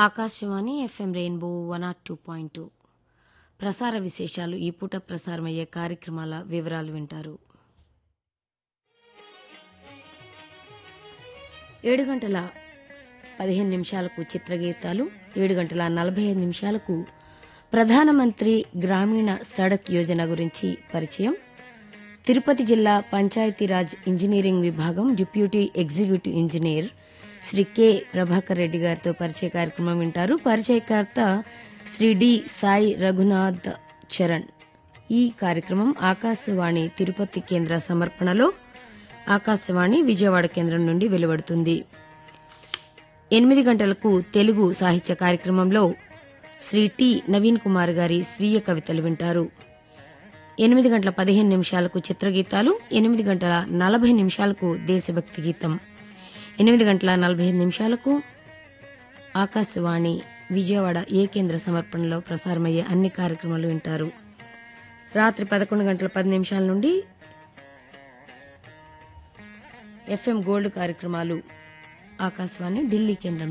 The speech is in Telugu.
Akashvani FM rainbow one ought two point two ప్రసార విశేషాలు ఈ పూట ప్రసారమయ్యే కార్యక్రమాల వివరాలు వింటారు ఏడు గంటల పదిహేను నిమిషాలకు చిత్రగీతాలు ఏడు గంటల నలభై ఐదు నిమిషాలకు ప్రధానమంత్రి గ్రామీణ సడక్ యోజన గురించి పరిచయం తిరుపతి జిల్లా పంచాయతీరాజ్ ఇంజనీరింగ్ విభాగం deputy executive engineer Shri K Prabhakar Reddy గారితో పరిచయ కార్యక్రమం వింటారు పరిచయకర్త శ్రీ డి సాయి రఘునాథ్ చరణ్ ఈ కార్యక్రమం ఆకాశవాణి తిరుపతి కేంద్ర సమర్పణలో ఆకాశవాణి విజయవాడ కేంద్రం నుండి వెలువడుతుంది ఎనిమిది గంటలకు తెలుగు సాహిత్య కార్యక్రమంలో శ్రీ టి నవీన్ కుమార్ గారి స్వీయ కవితలు వింటారు ఎనిమిది గంటల పదిహేను నిమిషాలకు చిత్రగీతాలు ఎనిమిది గంటల నలభై నిమిషాలకు దేశభక్తి గీతం ఎనిమిది గంటల నలభై ఐదు నిమిషాలకు ఆకాశవాణి విజయవాడ ఏ కేంద్ర సమర్పణలో ప్రసారమయ్యే అన్ని కార్యక్రమాలు వింటారు రాత్రి పదకొండు గంటల పది నిమిషాల నుండి ఎఫ్ఎం గోల్డ్ కార్యక్రమాలు ఆకాశవాణి ఢిల్లీ కేంద్రం